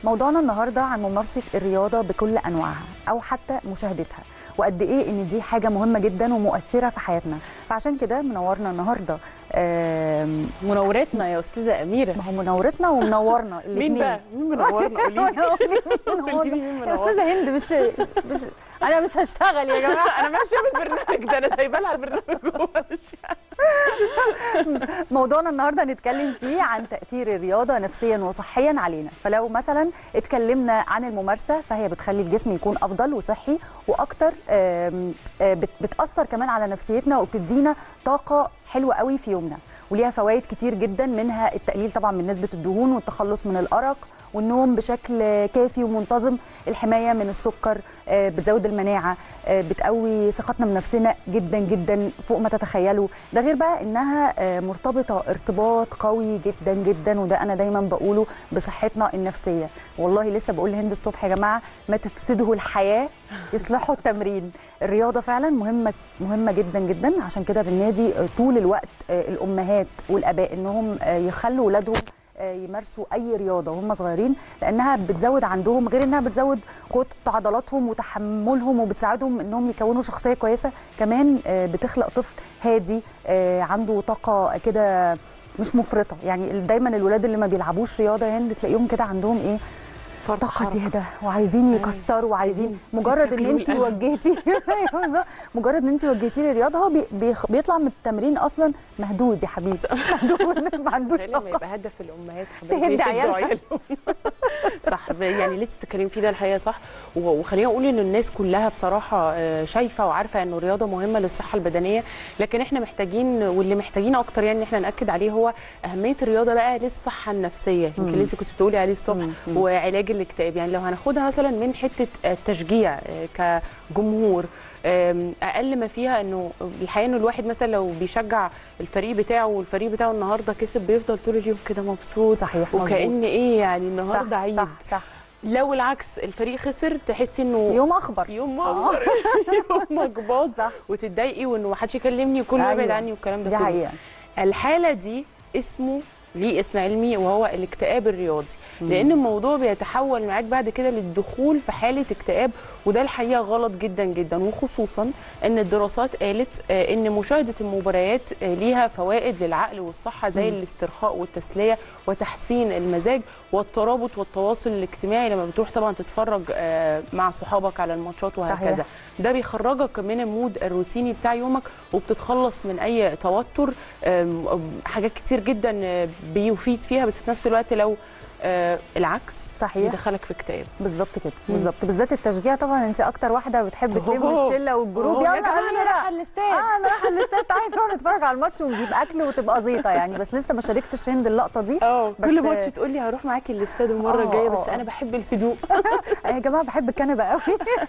موضوعنا النهارده عن ممارسه الرياضه بكل انواعها او حتى مشاهدتها وقد ايه ان دي حاجه مهمه جدا ومؤثره في حياتنا فعشان كده منورنا النهارده آم، منورتنا يا استاذه اميره ما هو منورتنا ومنورنا مين الاتنين. بقى مين منورنا قولي لي قولي مين قولي منورنا. لي مين يا منورنا استاذه هند مش مش انا مش هشتغل يا جماعه انا ماشيه بالبرنامج ده انا سايبه لها البرنامج جوه ماشية. موضوعنا النهارده هنتكلم فيه عن تاثير الرياضه نفسيا وصحيا علينا فلو مثلا اتكلمنا عن الممارسه فهي بتخلي الجسم يكون افضل وصحي واكتر آم، آه، بت- بتاثر كمان على نفسيتنا وبتدينا طاقه حلوه قوي في يومنا وليها فوائد كتير جدا منها التقليل طبعا من نسبه الدهون والتخلص من الارق والنوم بشكل كافي ومنتظم الحمايه من السكر آه، بتزود المناعه آه، بتقوي ثقتنا بنفسنا جدا جدا فوق ما تتخيلوا ده غير بقى انها آه، مرتبطه ارتباط قوي جدا جدا وده انا دايما بقوله بصحتنا النفسيه والله لسه بقول لهند الصبح يا جماعه ما تفسدوا الحياه يصلحوا التمرين الرياضه فعلا مهمه مهمه جدا جدا عشان كده بالنادي آه، طول الوقت آه، الامهات والاباء انهم آه، يخلوا اولادهم آه، يمارسوا اي رياضه وهم صغيرين لانها بتزود عندهم غير انها بتزود قوه عضلاتهم وتحملهم وبتساعدهم انهم يكونوا شخصيه كويسه كمان آه، بتخلق طفل هادي آه، عنده طاقه كده مش مفرطه يعني دايما الولاد اللي ما بيلعبوش رياضه يا هند تلاقيهم كده عندهم ايه فرط طاقه حركة. زياده وعايزين يكسروا وعايزين عايزين مجرد ان ياكلوا انت القلب. وجهتي أيوة بالظبط. مجرد ان انت وجهتي للرياضه هو بي- بيخ- بيطلع من التمرين اصلا مهدود يا حبيبي مهدود ما عندوش تخيلي لما طاقه يبقى هدف الامهات تهدي حبايبي يهدوا عيالها. عيالهم صح ب- يعني اللي انت بتتكلمي فيه ده الحقيقه صح و- وخلينا اقول ان الناس كلها بصراحه آه، شايفه وعارفه ان الرياضه مهمه للصحه البدنيه لكن احنا محتاجين واللي محتاجين اكتر يعني ان احنا ناكد عليه هو اهميه الرياضه بقى للصحه النفسيه يمكن اللي انت كنت بتقولي عليه الصبح مم. مم. وعلاج الاكتئاب يعني لو هناخدها مثلا من حته التشجيع آه، كجمهور آم، اقل ما فيها انه الحقيقه انه الواحد مثلا لو بيشجع الفريق بتاعه والفريق بتاعه النهارده كسب بيفضل طول اليوم كده مبسوط صحيح مظبوط. وكأن ايه يعني النهارده صح عيد صح صح لو العكس الفريق خسر تحسي انه يوم اخبر يوم آه. مجبر يوم باظ صح وتتضايقي وانه ما حدش يكلمني وكله يبعد أيوة. عني والكلام ده دي كله حقيقه الحاله دي اسمه ليه اسم علمي وهو الاكتئاب الرياضي لان الموضوع بيتحول معاك بعد كده للدخول في حاله اكتئاب وده الحقيقه غلط جدا جدا وخصوصا ان الدراسات قالت آه، ان مشاهده المباريات آه، ليها فوائد للعقل والصحه زي مم. الاسترخاء والتسليه وتحسين المزاج والترابط والتواصل الاجتماعي لما بتروح طبعا تتفرج آه، مع صحابك على الماتشات وهكذا صحيح. ده بيخرجك من المود الروتيني بتاع يومك وبتتخلص من اي توتر أم، أم، حاجات كتير جدا آه، بيفيد فيها بس في نفس الوقت لو آه، العكس صحيح يدخلك في اكتئاب بالظبط كده مم. بالظبط بالذات التشجيع طبعا انت اكتر واحده بتحب تلم أوه. الشله والجروب أوه، يلا يا جماعة أنا اميره رايحة الاستاد اه انا رايحه الاستاد تعالي نروح نتفرج على الماتش ونجيب اكل وتبقى زيطه يعني بس لسه ما شاركتش هند اللقطه دي اه بس- كل ماتش تقول لي هروح معاكي الاستاد المره آه، الجايه آه، بس آه. انا بحب الهدوء يا جماعه بحب الكنبه قوي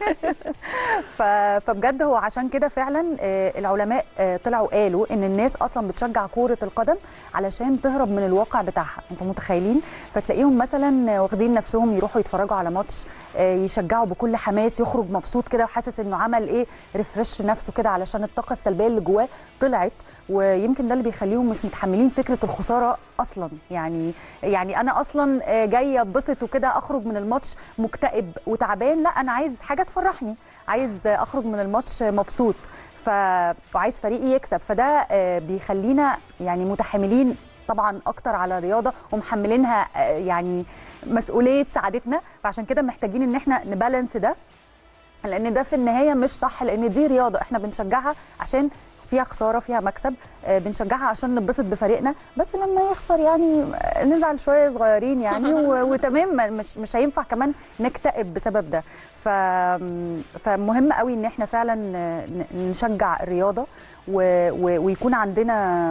ف... فبجد هو عشان كده فعلا آه، العلماء آه، طلعوا قالوا ان الناس اصلا بتشجع كوره القدم علشان تهرب من الواقع بتاعها انتوا متخيلين فتلاقيهم مثلا واخدين نفسهم يروحوا يتفرجوا على ماتش آه، يشجعوا بكل حماس يخرج مبسوط كده وحاسس انه عمل ايه ريفرش نفسه كده علشان الطاقه السلبيه اللي جواه طلعت ويمكن ده اللي بيخليهم مش متحملين فكره الخساره اصلا يعني يعني انا اصلا آه، جايه اتبسط وكده اخرج من الماتش مكتئب وتعبان لا انا عايز حاجه تفرحني عايز آه، اخرج من الماتش مبسوط ف وعايز فريقي يكسب فده آه، بيخلينا يعني متحملين طبعا اكتر على الرياضه ومحملينها آه، يعني مسؤوليه سعادتنا فعشان كده محتاجين ان احنا نبالانس ده لان ده في النهايه مش صح لان دي رياضه احنا بنشجعها عشان فيها خساره فيها مكسب آه، بنشجعها عشان نتبسط بفريقنا بس لما يخسر يعني آه، نزعل شويه صغيرين يعني و- وتمام ما- مش مش هينفع كمان نكتئب بسبب ده ف فمهم قوي ان احنا فعلا ن- نشجع الرياضه و... و... ويكون عندنا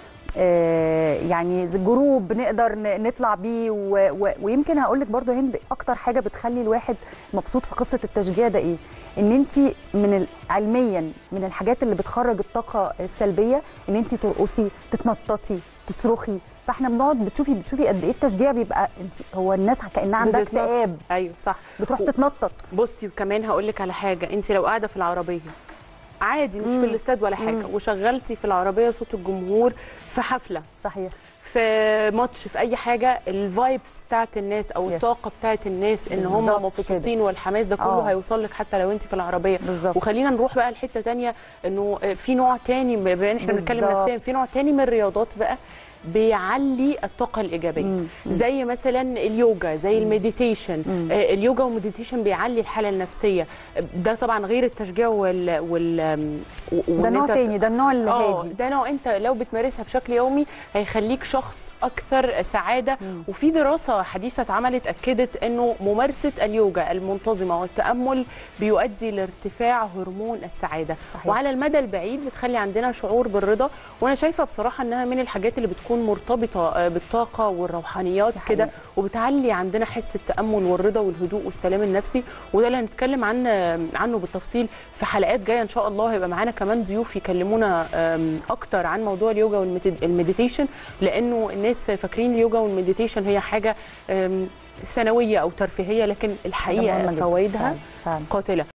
آه، يعني جروب نقدر ن- نطلع بيه و... و... ويمكن هقول لك برضو هند اكتر حاجه بتخلي الواحد مبسوط في قصه التشجيع ده ايه ان انت من ال... علميا من الحاجات اللي بتخرج الطاقه السلبيه ان انت ترقصي تتنططي تصرخي فاحنا بنقعد بتشوفي بتشوفي قد ايه التشجيع بيبقى انت هو الناس كانها عندها بتتنطط. اكتئاب ايوه صح بتروح و- تتنطط بصي وكمان هقول لك على حاجه انت لو قاعده في العربيه عادي مش مم. في الاستاد ولا حاجه مم. وشغلتي في العربيه صوت الجمهور في حفله صحيح في ماتش في اي حاجه الفايبس بتاعت الناس او Yes. الطاقه بتاعت الناس ان هم بالظبط مبسوطين والحماس ده كله آه. هيوصل لك حتى لو انت في العربيه بالظبط وخلينا نروح بقى لحته تانية انه في نوع تاني بما ان احنا بنتكلم بالظبط. نفسيا في نوع تاني من الرياضات بقى بيعلي الطاقه الايجابيه مم. زي مثلا اليوجا زي المديتيشن مم. آه، اليوجا والمديتيشن بيعلي الحاله النفسيه ده طبعا غير التشجيع وال وال و- ده وإن نوع أنت- تاني ده النوع اه الهادي ده نوع انت لو بتمارسها بشكل يومي هيخليك شخص اكثر سعاده مم. وفي دراسه حديثه اتعملت اكدت انه ممارسه اليوجا المنتظمه والتامل بيؤدي لارتفاع هرمون السعاده صحيح. وعلى المدى البعيد بتخلي عندنا شعور بالرضا وانا شايفه بصراحه انها من الحاجات اللي بتكون مرتبطه آه، بالطاقه والروحانيات دي كده حقيقة. وبتعلي عندنا حس التامل والرضا والهدوء والسلام النفسي وده اللي هنتكلم عن عنه بالتفصيل في حلقات جايه ان شاء الله هيبقى معانا كمان ضيوف يكلمونا آم، اكتر عن موضوع اليوجا والمديتيشن لانه الناس فاكرين اليوجا والمديتيشن هي حاجه آم، ثانويه او ترفيهيه لكن حاجة الحقيقه مهمة جداً. فوائدها فعلا. فعلا. قاتله